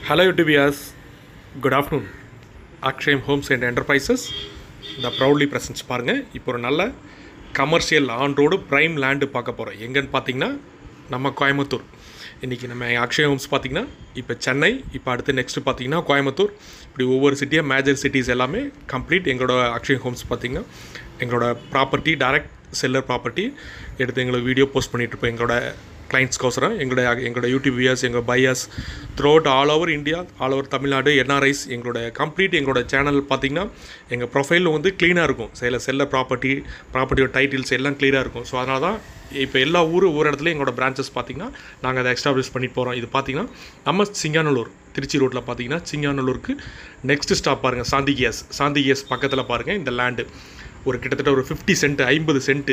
Hello UTBS, good afternoon. Akshayam homes and enterprises இந்த proudly presents பாருங்கள் இப்போ ஒரு நல்ல commercial on road prime land பார்க்க போகிறோம் எங்கன்னு பார்த்தீங்கன்னா நம்ம கோயம்புத்தூர் இன்றைக்கி நம்ம அக்ஷய ஹோம்ஸ் பார்த்திங்கன்னா இப்போ சென்னை இப்போ அடுத்து நெக்ஸ்ட்டு பார்த்தீங்கன்னா கோயம்புத்தூர் இப்படி ஒவ்வொரு சிட்டியாக மேஜர் சிட்டிஸ் எல்லாமே கம்ப்ளீட் எங்களோட அக்ஷய ஹோம்ஸ் பார்த்திங்கன்னா எங்களோட ப்ராப்பர்ட்டி டைரக்ட் செல்லர் ப்ராப்பர்ட்டி எடுத்து எங்களுக்கு வீடியோ போஸ்ட் பண்ணிகிட்ருப்போம் எங்களோட கிளைண்ட்ஸ்க்கோசரம் எங்களோட எங்களோட யூடியூப் வியர்ஸ் எங்கள் buyers throughout all over India all over Tamil Nadu NRIs எங்களோட கம்ப்ளீட் எங்களோட சேனல் பார்த்திங்கன்னா எங்கள் ப்ரொஃபைல் வந்து க்ளீனாக இருக்கும் சில செல்ல ப்ராப்பர்ட்டி ப்ராப்பர்ட்டியோட டைட்டில்ஸ் எல்லாம் க்ளியராக இருக்கும் ஸோ அதனால தான் இப்போ எல்லா ஊர் ஒவ்வொரு இடத்துலையும் எங்களோட பிரான்ச்சஸ் பார்த்திங்கன்னா நாங்கள் அதை எக்ஸ்டாப்ளிஷ் பண்ணிட்டு போகிறோம் இது பார்த்திங்கன்னா நம்ம சிங்கானல்லூர் திருச்சி ரோட்டில் பார்த்தீங்கன்னா சிங்கானல்லூருக்கு நெக்ஸ்ட் ஸ்டாப் பாருங்கள் சாந்தி கேஸ் சாந்தி கேஸ் பக்கத்தில் பாருங்கள் இந்த லேண்டு ஒரு கிட்டத்தட்ட ஒரு ஃபிஃப்டி சென்ட் ஐம்பது cent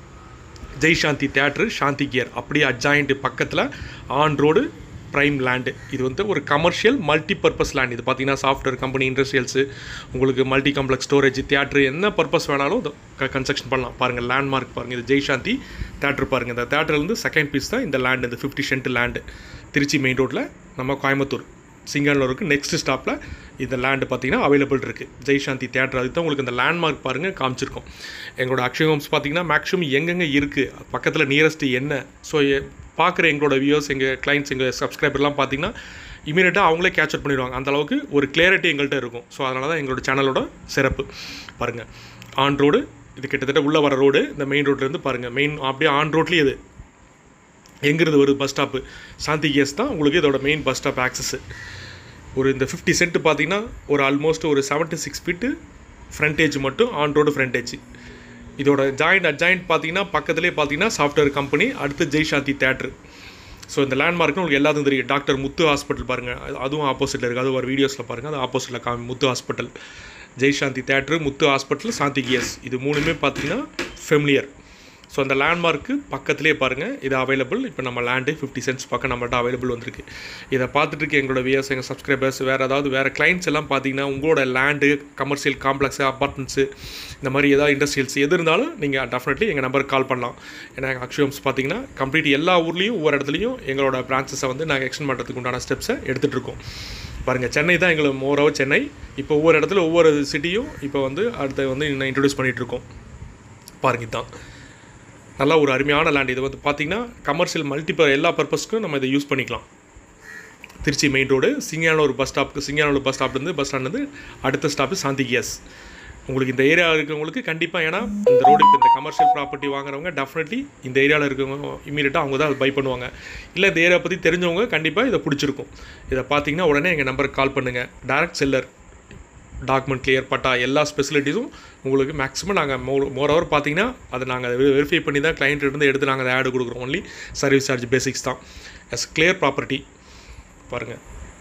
Jai Shanti theatre Shanti gear அப்படியே அட்ஜாயிண்ட் பக்கத்தில் ஆன் ரோடு ப்ரைம் லேண்டு இது வந்து ஒரு கமர்ஷியல் மல்டி பர்பஸ் லேண்ட் இது பார்த்தீங்கன்னா சாஃப்ட்வேர் கம்பெனி இண்டஸ்ட்ரியல்ஸு உங்களுக்கு மல்டி காம்ப்ளெக்ஸ் ஸ்டோரேஜ் தியேட்ரு என்ன பர்பஸ் வேணாலும் கன்ஸ்ட்ரக்ஷன் பண்ணலாம் பாருங்கள் லேண்ட்மார்க் பாருங்கள் இது ஜெய் சாந்தி தேட்ரு பாருங்கள் இந்த தேட்டர்லேருந்து செகண்ட் பீஸ் தான் இந்த லேண்டு இந்த fifty cent land Trichy main ரோட்டில் நம்ம கோயம்புத்தூர் சிங்கானூருக்கு நெக்ஸ்ட் ஸ்டாப்பில் இந்த லேண்டு பார்த்தீங்கன்னா அவைலபிள் இருக்குது ஜெய் சாந்தி தேட்டர் அதுக்கு தான் உங்களுக்கு இந்த லேண்ட்மார்க் பாருங்கள் காமிச்சிருக்கோம் எங்களோட அக்ஷய ஹோம்ஸ் பார்த்தீங்கன்னா மேக்ஸிமம் எங்கெங்கே இருக்குது பக்கத்தில் நியரஸ்ட்டு என்ன ஸோ பார்க்குற எங்களோட வியூவர்ஸ் எங்கள் கிளைண்ட்ஸ் எங்கள் சப்ஸ்கிரைபர்லாம் பார்த்தீங்கன்னா இமீடியட்டாக அவங்களே கேப்சர் பண்ணிடுவாங்க அந்த அளவுக்கு ஒரு கிளியரிட்டி எங்கள்கிட்ட இருக்கும் ஸோ அதனால தான் எங்களோட சேனலோட சிறப்பு பாருங்கள் ஆன் ரோடு இது கிட்டத்தட்ட உள்ளே வர ரோடு இந்த மெயின் ரோட்லேருந்து பாருங்கள் மெயின் அப்படியே ஆன் ரோட்லேயே இது எங்கேருந்து வருது பஸ் ஸ்டாப்பு சாந்தி கேஸ் தான் உங்களுக்கு இதோட மெயின் பஸ் ஸ்டாப் ஆக்சஸ்ஸு ஒரு இந்த ஃபிஃப்டி சென்ட் பார்த்தீங்கன்னா ஒரு ஆல்மோஸ்ட் ஒரு செவன்ட்டி சிக்ஸ் ஃபீட்டு ஃப்ரண்டேஜ் மட்டும் ஆன் ரோடு ஃப்ரண்டேஜ் இதோட ஜாயிண்ட் அட்ஜாயிண்ட் பார்த்தீங்கன்னா பக்கத்துலேயே பார்த்தீங்கன்னா சாஃப்ட்வேர் கம்பெனி அடுத்து ஜெய் சாந்தி தேட்ரு ஸோ இந்த லேண்ட்மார்க்னு உங்களுக்கு எல்லாத்துக்கும் தெரியும் டாக்டர் முத்து ஹாஸ்பிட்டல் பாருங்கள் அது- அதுவும் ஆப்போசிட்டில் இருக்குது அது ஒரு வீடியோஸில் பாருங்கள் அது ஆப்போசிட்டில் காமி Muthu hospital Jai Shanti theatre Muthu hospital Shanti கியஸ் இது மூணுமே பார்த்தீங்கன்னா ஃபெமிலியர் ஸோ அந்த லேண்ட்மார்க்கு பக்கத்துலேயே பாருங்கள் இது அவைலபிள் இப்போ நம்ம லேண்டு ஃபிஃப்டி சென்ட்ஸ் பக்கம் நம்மள்ட்ட அவைலபிள் வந்திருக்கு இதை பார்த்துட்டு இருக்க எங்களோட வியர்ஸ் எங்கள் சப்ஸ்கிரைபர்ஸ் வேறு ஏதாவது வேறு கிளைண்ட்ஸ் எல்லாம் பார்த்தீங்கன்னா உங்களோட லேண்டு கமர்ஷியல் காம்ப்ளெக்ஸு அப்பார்ட்மெண்ட்ஸு இந்த மாதிரி ஏதாவது இண்டஸ்ட்ரியல்ஸ் எது இருந்தாலும் நீங்கள் டெஃபினெட்லி எங்கள் நம்பருக்கு கால் பண்ணலாம் ஏன்னா எங்கள் அக்ஷயம்ஸ் பார்த்தீங்கன்னா கம்ப்ளீட் எல்லா ஊர்லேயும் ஒவ்வொரு இடத்துலையும் எங்களோட பிரான்ச்சஸை வந்து நாங்கள் எக்ஸ்டெண்ட் பண்ணுறதுக்கு உண்டான ஸ்டெப்ஸை எடுத்துகிட்டு இருக்கோம் பாருங்கள் சென்னை தான் எங்களுக்கு மோரோவர் சென்னை இப்போ ஒவ்வொரு இடத்துல ஒவ்வொரு சிட்டியும் இப்போ வந்து அடுத்து வந்து இன்னும் இன்ட்ரடியூஸ் பண்ணிகிட்ருக்கோம் பாருங்க இதுதான் நல்ல ஒரு அருமையான லேண்ட் இது வந்து பார்த்தீங்கன்னா கமர்ஷியல் மல்டிபர் எல்லா பர்பஸ்க்கும் நம்ம இதை யூஸ் பண்ணிக்கலாம் Trichy main road Singanur bus ஸ்டாப்புக்கு சிங்கானூர் பஸ் ஸ்டாப்லேருந்து பஸ் ஸ்டாண்ட்லேருந்து அடுத்த ஸ்டாப்பு சாந்தி கேஸ் உங்களுக்கு இந்த ஏரியா இருக்கிறவங்களுக்கு கண்டிப்பாக ஏன்னா இந்த ரோடு இப்போ இந்த கமர்ஷியல் ப்ராப்பர்ட்டி வாங்குறவங்க டெஃபினெட்லி இந்த ஏரியாவில் இருக்கவங்க இமீடியட்டாக அவங்க தான் அதை பை பண்ணுவாங்க இல்லை இந்த ஏரியா பற்றி தெரிஞ்சவங்க கண்டிப்பாக இதை பிடிச்சிருக்கும் இதை பார்த்தீங்கன்னா உடனே எங்கள் நம்பருக்கு கால் பண்ணுங்கள் direct seller document clear patta எல்லா ஸ்பெசிலிட்டிஸும் உங்களுக்கு மேக்ஸிமம் நாங்கள் மோ மோர் ஓவர் பார்த்தீங்கன்னா அதை நாங்கள் அதை வெரிஃபை பண்ணி தான் client இருந்து எடுத்து நாங்கள் அதை ஆடு கொடுக்குறோம் ஒன்லி சர்வீஸ் சார்ஜ் பேசிக்ஸ் தான் எஸ் கிளியர் ப்ராப்பர்ட்டி பாருங்கள்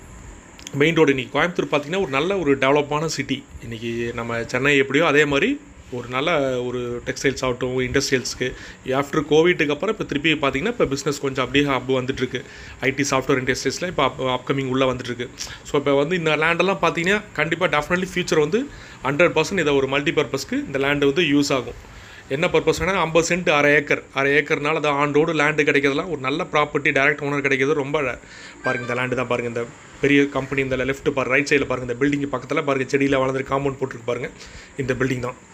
மெயின் ரோடு இன்றைக்கி கோயம்புத்தூர் பார்த்திங்கன்னா ஒரு நல்ல ஒரு டெவலப்பான சிட்டி இன்றைக்கி நம்ம சென்னை எப்படியோ அதே மாதிரி ஒரு நல்ல ஒரு டெக்ஸ்டைல்ஸ் ஆகட்டும் இண்டஸ்ட்ரியல்ஸ்க்கு ஆஃப்டர் கோவிட்டுக்கு அப்புறம் இப்போ திருப்பி பார்த்தீங்கன்னா இப்போ பிஸ்னஸ் கொஞ்சம் அப்படியே ஹப் வந்துட்டுருக்கு ஐடி சாஃப்ட்வேர் இண்டஸ்ட்ரீஸில் இப்போ அப் அப்கமிங் உள்ளே வந்துட்டுருக்கு ஸோ இப்போ வந்து இந்த லேண்டெல்லாம் பார்த்தீங்கன்னா கண்டிப்பாக டெஃபினெட்லி ஃபியூச்சர் வந்து ஹண்ட்ரட் பர்சன்ட் இதை ஒரு மல்டி பர்பஸ்க்கு இந்த லேண்டு வந்து யூஸ் ஆகும் என்ன பர்பஸ் வேணால் ஐம்பது சென்ட் அரை ஏக்கர் அரை ஏக்கர்னால அது ஆன் ரோடு லேண்டு கிடைக்கிறதுலாம் ஒரு நல்ல ப்ராப்பர்ட்டி டைரக்ட் ஓனர் கிடைக்கிறது ரொம்ப பாருங்கள் இந்த லேண்டு தான் பாருங்கள் இந்த பெரிய கம்பெனி இந்த லெஃப்ட் பாரு ரைட் சைடில் பாருங்கள் இந்த பில்டிங் பக்கத்தில் பாருங்கள் செடியில் வளர்ந்து காம்பவுண்ட் போட்டிருக்கு பாருங்கள் இந்த பில்டிங் தான்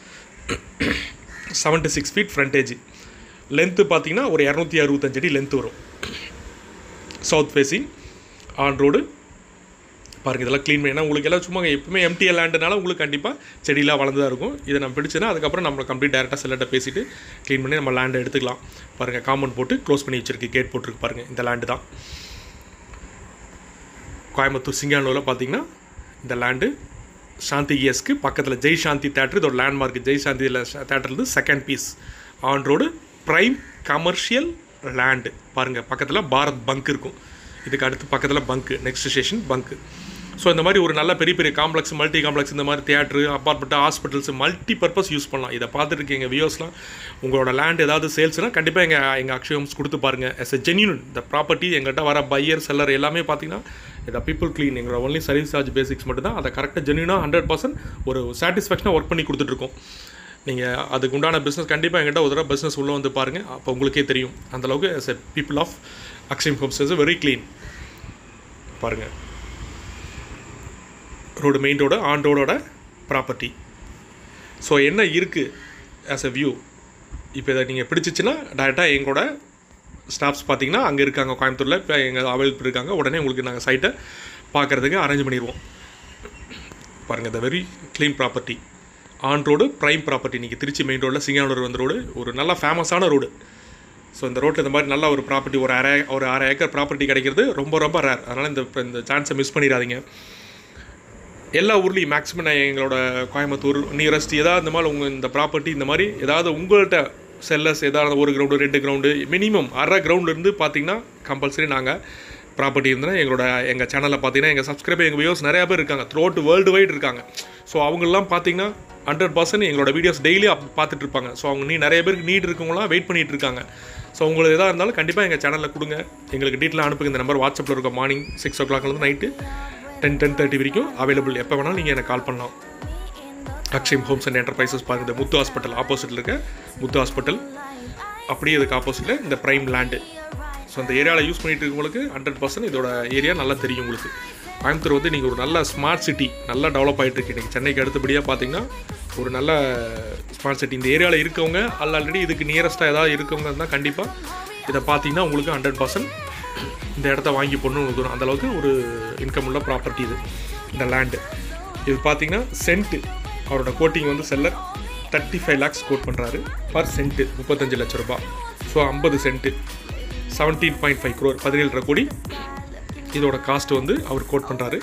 seventy six feet frontage length பார்த்தீங்கன்னா ஒரு இரநூத்தி அறுபத்தஞ்சு அடி லென்த் வரும் சவுத் ஃபேஸிங் ஆன் ரோடு பாருங்கள் இதெல்லாம் க்ளீன் பண்ணி ஏன்னா உங்களுக்கு எல்லாம் சும்மா எப்பவுமே எம்டி லேண்டுனால உங்களுக்கு கண்டிப்பாக செடியெலாம் வளர்ந்து தான் இருக்கும் இதை நம்ம பிடிச்சுன்னா அதுக்கப்புறம் நம்ம கம்ப்ளீட் டேரெக்டாக செல்லட்ட பேசிட்டு க்ளீன் பண்ணி நம்ம லேண்டை எடுத்துக்கலாம் பாருங்கள் காம்பவுண்ட் போட்டு க்ளோஸ் பண்ணி வச்சிருக்கு கேட் போட்டிருக்கு பாருங்கள் இந்த லேண்டு தான் கோயம்புத்தூர் சிங்கானூரில் பார்த்தீங்கன்னா இந்த லேண்டு சாந்தி கியஸ்க்கு பக்கத்தில் ஜெய் சாந்தி தேட்டர் இதோட லேண்ட்மார்க் ஜெய் சாந்தி தேட்டர்லேருந்து second piece on road prime commercial land பாருங்கள் பக்கத்தில் பாரத் பங்க் இருக்கும் இதுக்கு அடுத்து பக்கத்தில் bunk next station bunk so இந்த மாதிரி ஒரு நல்ல பெரிய பெரிய காம்ப்ளெக்ஸ் மல்டி காம்ப்ளெக்ஸ் இந்த மாதிரி theatre apartment hospitals multi purpose use பண்ணலாம் இதை பார்த்துட்டு இருக்க எங்கள் வியூஸ்லாம் உங்களோட லேண்ட் ஏதாவது சேல்ஸ்னால் கண்டிப்பாக எங்கள் எங்கள் அக்ஷயம்ஸ் கொடுத்து பாருங்கள் எஸ் எ ஜென்யூன் இந்த ப்ராப்பர்ட்டி எங்கள்கிட்ட வர பையர் செல்லர் எல்லாமே பார்த்தீங்கன்னா இதை பீப்புள் க்ளீன் எங்களோட ஒன்லி சர்வீஸ் சார்ஜ் பேசிக்ஸ் மட்டும் தான் அதை கரெக்டாக ஜென்யூனாக ஹண்ட்ரட் பர்சன்ட் ஒரு சாட்டிஸ்ஃபேக்ஷனாக ஒர்க் பண்ணி கொடுத்துட்ருக்கோம் நீங்கள் அதுக்கு உண்டான பிஸ்னஸ் கண்டிப்பாக எங்கிட்ட ஒரு தடவை பிஸ்னஸ் உள்ளே வந்து பாருங்கள் அப்போ உங்களுக்கே தெரியும் அந்தளவுக்கு as a people of Akshayam homes is very clean பாருங்கள் ரோடு மெயின் ரோடு ஆன் ரோடோட ப்ராப்பர்ட்டி ஸோ என்ன இருக்குது ஆஸ் எ வியூ இப்போ இதை நீங்கள் பிடிச்சிச்சின்னா டேரெக்டாக எங்களோட ஸ்டாஃப்ஸ் பார்த்தீங்கன்னா அங்கே இருக்காங்க கோயம்புத்தூரில் இப்போ எங்கள் அவைலபிள் இருக்காங்க உடனே உங்களுக்கு நாங்கள் சைட்டை பார்க்குறதுக்கு அரேஞ்ச் பண்ணிடுவோம் பாருங்கள் இந்த very clean property on road prime property இன்றைக்கி திருச்சி மெயின் ரோடில் சிங்கானூர் வந்த ரோடு ஒரு நல்ல ஃபேமஸான ரோடு ஸோ இந்த ரோட்டில் இந்த மாதிரி நல்ல ஒரு ப்ராப்பர்ட்டி ஒரு அரை ஒரு அரை ஏக்கர் ப்ராப்பர்ட்டி கிடைக்கிறது ரொம்ப ரொம்ப ரேர் அதனால் இந்த இந்த சான்ஸை மிஸ் பண்ணிடாதீங்க எல்லா ஊர்லேயும் மேக்ஸிமம் நான் எங்களோட கோயம்புத்தூர் நியரஸ்ட் ஏதாவது இந்த மாதிரி உங்கள் இந்த ப்ராப்பர்ட்டி இந்த மாதிரி ஏதாவது உங்கள்கிட்ட செல்லர்ஸ் ஏதாவது ஒரு கிரவுண்டு ரெண்டு கிரவுண்டு மினிமம் அரை கிரவுண்ட்லேருந்து பார்த்தீங்கன்னா கம்பல்சரி நாங்கள் ப்ராப்பர்ட்டி இருந்தால் எங்களோட எங்கள் சேனலில் பார்த்தீங்கன்னா எங்கள் சப்ஸ்கிரைபர் எங்கள் வியூஸ் நிறையா பேர் இருக்காங்க த்ரூ அவுட் வேர்ல்டு வைடு இருக்காங்க ஸோ அவங்கெல்லாம் பார்த்தீங்கன்னா ஹண்ட்ரட் பர்சன்ட் எங்களோட வீடியோஸ் டெய்லி அப் பார்த்துட்டு இருப்பாங்க ஸோ அவங்க நீ நிறைய பேருக்கு நீட் இருக்கவங்களாம் வெயிட் பண்ணிட்டு இருக்காங்க ஸோ உங்களுக்கு எதாக இருந்தாலும் கண்டிப்பாக எங்கள் சேனலில் கொடுங்க எங்களுக்கு டீட்டெயில் அனுப்புங்க இந்த நம்பர் வாட்ஸ்அப்பில் இருக்க மார்னிங் சிக்ஸ் ஓ கிளாக்லேருந்து நைட்டு டென் டென் தேர்ட்டி வரைக்கும் அவைலபிள் எப்போ வேணாலும் நீங்கள் எனக்கு கால் பண்ணலாம் அக்ஷயம் ஹோம்ஸ் அண்ட் என்டர்பிரைசஸ் பாருங்க இந்த முத்து ஹாஸ்பிட்டல் ஆப்போசிட்டில் இருக்க முத்து ஹாஸ்பிட்டல் அப்படியே இதுக்கு ஆப்போசிட்டில் இந்த ப்ரைம் லேண்டு ஸோ அந்த ஏரியாவில் யூஸ் பண்ணிட்டு இருக்கவங்களுக்கு ஹண்ட்ரட் பர்சன்ட் இதோட ஏரியா நல்லா தெரியும் உங்களுக்கு கோயம்புத்தூர் வந்து நீங்கள் ஒரு நல்ல ஸ்மார்ட் சிட்டி நல்லா டெவலப் ஆகிட்டு இருக்கு இன்றைக்கி சென்னைக்கு அடுத்தபடியாக பார்த்தீங்கன்னா ஒரு நல்ல ஸ்மார்ட் சிட்டி இந்த ஏரியாவில் இருக்கவங்க அல்ல ஆல்ரெடி இதுக்கு நியரஸ்ட்டாக ஏதாவது இருக்கவங்க இருந்தால் கண்டிப்பாக இதை பார்த்தீங்கன்னா உங்களுக்கு ஹண்ட்ரட் பர்சன்ட் இந்த இடத்த வாங்கி போடணும்னு உங்களுக்கு தோணும் அந்தளவுக்கு ஒரு இன்கம் உள்ள ப்ராப்பர்ட்டி இது இந்த லேண்டு இது பார்த்தீங்கன்னா சென்ட்டு அவரோட கோட்டிங் வந்து seller thirty five lakhs quote பண்ணுறாரு பர் சென்ட்டு முப்பத்தஞ்சு லட்ச ரூபாய் ஸோ ஐம்பது cent seventeen point five crore பதினேழரை கோடி இதோட காஸ்ட் வந்து அவர் கோட் பண்ணுறாரு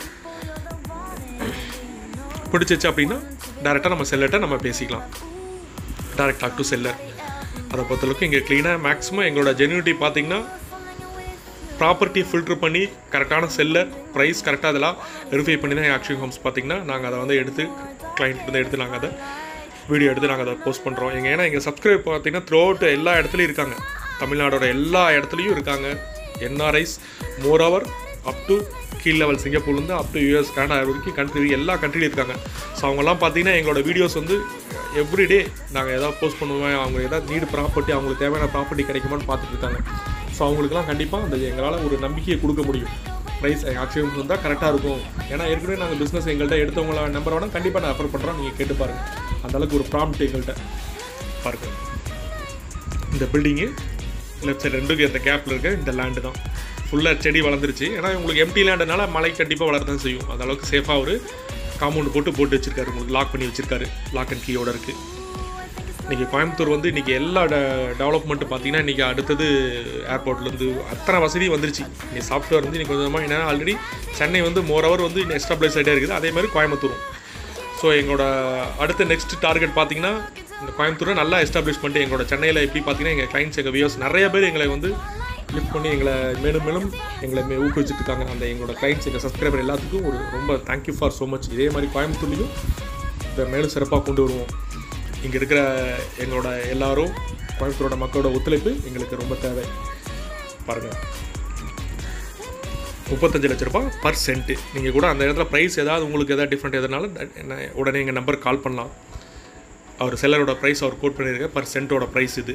பிடிச்சிச்சு அப்படின்னா டேரெக்டாக நம்ம செல்லர்கிட்ட நம்ம பேசிக்கலாம் டேரக்ட் டாக் டு செல்லர் அதை பொறுத்தளவுக்கு இங்கே க்ளீனாக மேக்ஸிமம் எங்களோட ஜென்யூனிட்டி பார்த்தீங்கன்னா ப்ராப்பர்ட்டி ஃபில்ட்ரு பண்ணி கரெக்டான செல்லர் ப்ரைஸ் கரெக்டாக அதெல்லாம் வெரிஃபை பண்ணி தான் ஆக்ஷன் ஹோம்ஸ் பார்த்தீங்கன்னா நாங்கள் அதை வந்து எடுத்து கிளைண்ட் வந்து எடுத்து நாங்கள் அதை வீடியோ எடுத்து நாங்கள் அதை போஸ்ட் பண்ணுறோம் எங்கள் ஏன்னா எங்கள் சப்ஸ்கிரைப் பார்த்தீங்கன்னா த்ரூ அவுட் எல்லா இடத்துலையும் இருக்காங்க தமிழ்நாடோட எல்லா இடத்துலையும் இருக்காங்க NRIs more over up to கீழ் லெவல் சிங்கப்பூர்லேருந்து அப் டு யூஎஸ் கனடா வரைக்கும் கண்ட்ரி எல்லா கண்ட்ரிலையும் இருக்காங்க ஸோ அவங்கெல்லாம் பார்த்தீங்கன்னா எங்களோட வீடியோஸ் வந்து எவ்ரிடே நாங்கள் எதாவது போஸ்ட் பண்ணுவேன் அவங்க எதாவது நீடு ப்ராப்பர்ட்டி அவங்களுக்கு தேவையான ப்ராப்பர்ட்டி கிடைக்குமான்னு பார்த்துட்டு இருக்காங்க ஸோ அவங்களுக்குலாம் கண்டிப்பாக அந்த எங்களால் ஒரு நம்பிக்கையை கொடுக்க முடியும் ப்ரைஸ் ஆக்ஷன் இருந்தால் கரெக்டாக இருக்கும் ஏன்னா ஏற்கனவே நாங்கள் பிஸ்னஸ் எங்கள்கிட்ட எடுத்தவங்கள நம்பர் வேணால் கண்டிப்பாக நான் ரெஃபர் பண்ணுறோம் நீங்கள் கேட்டு பாருங்கள் அந்தளவுக்கு ஒரு ப்ராம்ப்ட் எங்கள்கிட்ட பாருங்கள் இந்த பில்டிங்கு லெஃப்ட் சைடு ரெண்டுக்கு அந்த கேப்பில் இருக்க இந்த லேண்டு தான் ஃபுல்லாக செடி வளர்ந்துருச்சு ஏன்னா உங்களுக்கு எம்டி லேண்டுனால மழை கண்டிப்பாக வளர்த்தான் செய்யும் அந்த அளவுக்கு சேஃபாக ஒரு காம்பவுண்டு போட்டு போட்டு வச்சிருக்காரு உங்களுக்கு லாக் பண்ணி வச்சிருக்காரு லாக் அண்ட் கீயோட இருக்குது இன்றைக்கி கோயம்புத்தூர் வந்து இன்றைக்கி எல்லா ட டெவலப்மெண்ட்டு பார்த்தீங்கன்னா இன்றைக்கி அடுத்தது ஏர்போர்ட்லேருந்து அத்தனை வசதி வந்துருச்சு இன்னைக்கு சாஃப்ட்வேர் வந்து இன்னைக்கு கொஞ்சமாக ஏன்னா ஆல்ரெடி சென்னை வந்து மோர் ஹவர் வந்து இன்னும் எஸ்டாப்ளிஷ் ஆகிட்டே இருக்குது அதே மாதிரி கோயம்புத்தூரும் ஸோ எங்களோட அடுத்த நெக்ஸ்ட் டார்கெட் பார்த்தீங்கன்னா இந்த கோயம்புத்தூரை நல்லா எஸ்டாப்ளிஷ் பண்ணிட்டு எங்களோட சென்னையில் எப்படி பார்த்தீங்கன்னா எங்கள் கிளைண்ட்ஸ் எங்கள் வியூஸ் நிறைய பேர் எங்களை வந்து லிஃப்ட் பண்ணி எங்களை மேலும் மேலும் எங்களை மே ஊக்குவிச்சுட்டு இருக்காங்க அந்த எங்களோட கிளைண்ட்ஸ் எங்கள் சப்ஸ்கிரைபர் எல்லாத்துக்கும் ஒரு ரொம்ப தேங்க்யூ ஃபார் ஸோ மச் இதே மாதிரி கோயம்புத்தூர்லேயும் இதை மேலும் சிறப்பாக கொண்டு வருவோம் இங்கே இருக்கிற எங்களோட எல்லாரும் கோயம்புத்தூரோட மக்களோட ஒத்துழைப்பு எங்களுக்கு ரொம்ப தேவை பாருங்கள் முப்பத்தஞ்சு லட்ச ரூபாய் பர் சென்ட்டு நீங்கள் கூட அந்த இடத்துல ப்ரைஸ் ஏதாவது உங்களுக்கு எதாவது டிஃப்ரெண்ட் எதுனாலும் என்ன உடனே எங்கள் நம்பர் கால் பண்ணலாம் அவர் செல்லரோட ப்ரைஸ் அவர் கோட் பண்ணியிருக்க பர் சென்ட்டோட ப்ரைஸ் இது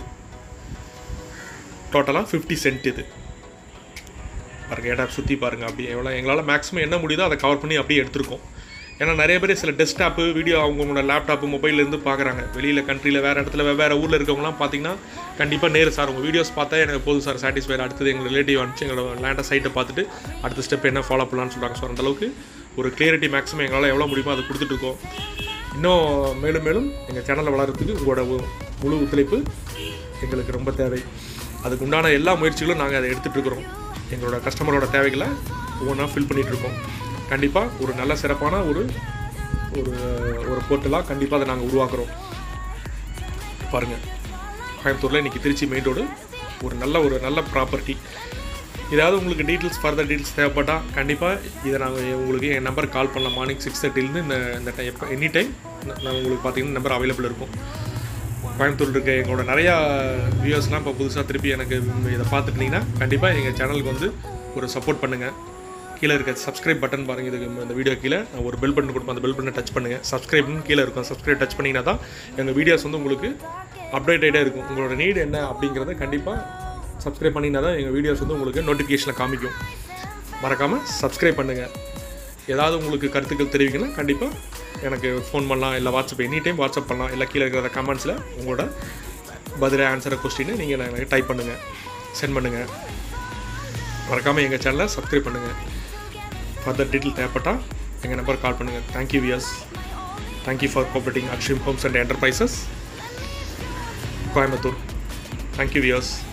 டோட்டலாக ஃபிஃப்டி சென்ட் இது பாருங்கள் இடம் சுற்றி பாருங்கள் அப்படி எவ்வளோ எங்களால் மேக்ஸிமம் என்ன முடியுதோ அதை கவர் பண்ணி அப்படியே எடுத்திருக்கோம் ஏன்னா நிறைய பேர் சில டெஸ்க்டாப்பு வீடியோ அவங்களோட லேப்டாப்பு மொபைல்லேருந்து பார்க்குறாங்க வெளியில் கண்ட்ரியில் வேறு இடத்துல வெவ்வேறு ஊரில் இருக்கவங்களாம் பார்த்தீங்கன்னா கண்டிப்பாக நேரு சார் உங்கள் வீடியோஸ் பார்த்தா எனக்கு போதும் சார் சாட்டிஸ்ஃபைட் அடுத்தது எங்கள் ரிலேட்டிவ் அனுப்பிச்சு எங்களோட லேண்டை சைட்டை பார்த்துட்டு அடுத்த ஸ்டெப் என்ன ஃபாலோ பண்ணலான்னு சொல்கிறாங்க ஸோ அந்தளவுக்கு ஒரு கிளியரிட்டி மேக்ஸிமம் எங்களால் எவ்வளோ முடியுமோ அதை கொடுத்துட்ருக்கோம் இன்னும் மேலும் மேலும் எங்கள் சேனலில் வளர்கிறதுக்கு உங்களோட ஒ- முழு ஒத்துழைப்பு எங்களுக்கு ரொம்ப தேவை அதுக்கு உண்டான எல்லா முயற்சிகளும் நாங்கள் அதை எடுத்துகிட்டு இருக்கிறோம் எங்களோட கஸ்டமரோட தேவைகளை ஒவ்வொன்றா ஃபில் பண்ணிகிட்டு இருக்கோம் கண்டிப்பாக ஒரு நல்ல சிறப்பான ஒரு ஒரு ஒரு போர்ட்டலாக கண்டிப்பாக அதை நாங்கள் உருவாக்குறோம் பாருங்கள் கோயம்புத்தூரில் இன்றைக்கி திருச்சி மெயின் ரோடு ஒரு நல்ல ஒரு நல்ல ப்ராப்பர்ட்டி ஏதாவது உங்களுக்கு டீட்டெயில்ஸ் ஃபர்தர் டீட்டெயில்ஸ் தேவைப்பட்டால் கண்டிப்பாக இதை நாங்கள் உங்களுக்கு என் நம்பர் கால் பண்ணலாம் மார்னிங் சிக்ஸ் தேர்ட்டிலேருந்து இந்த இந்த டைம் எப்போ எனி டைம் நான் உங்களுக்கு பார்த்தீங்கன்னா நம்பர் அவைலபிள் இருக்கும் கோயம்புத்தூர் இருக்க எங்களோட நிறையா வியூவர்ஸ்லாம் இப்போ புதுசாக திருப்பி எனக்கு இதை பார்த்துட்டீங்கன்னா கண்டிப்பாக எங்கள் சேனலுக்கு வந்து ஒரு சப்போர்ட் பண்ணுங்கள் கீழே இருக்க சப்ஸ்கிரைப் பட்டன் பாருங்கள் இதுக்கு இந்த வீடியோ கீழே நான் ஒரு பெல் பட்டன் கொடுப்பேன் அந்த பெல் பட்டனை டச் பண்ணுங்கள் சப்ஸ்கிரைப்னு கீழே இருக்கும் சப்ஸ்கிரைப் டச் பண்ணிங்கன்னா தான் எங்கள் வீடியோஸ் வந்து உங்களுக்கு அப்டேட் ஆகிட்டே இருக்கும் உங்களோட நீடு என்ன அப்படிங்கிறத கண்டிப்பாக சப்ஸ்கிரைப் பண்ணிங்கன்னா தான் எங்கள் வீடியோஸ் வந்து உங்களுக்கு நோட்டிஃபிகேஷனில் காமிக்கும் மறக்காமல் சப்ஸ்கிரைப் பண்ணுங்கள் ஏதாவது உங்களுக்கு கருத்துக்கள் தெரிவிக்கணும் கண்டிப்பாக எனக்கு ஃபோன் பண்ணலாம் இல்லை வாட்ஸ்அப் எனி டைம் வாட்ஸ்அப் பண்ணலாம் இல்லை கீழே இருக்கிற கமெண்ட்ஸில் உங்களோட பதிலாக ஆன்சரை கொஸ்டினை நீங்கள் எனக்கு டைப் பண்ணுங்கள் சென்ட் பண்ணுங்கள் மறக்காமல் எங்கள் சேனலை சப்ஸ்கிரைப் பண்ணுங்கள் ஃபர்தர் டீட்டெயில் தேவைப்பட்டால் எங்கள் நம்பர் கால் பண்ணுங்கள் thank you viewers thank you for cooperating அக்ஷிம் homes and enterprises Coimbatore thank you wears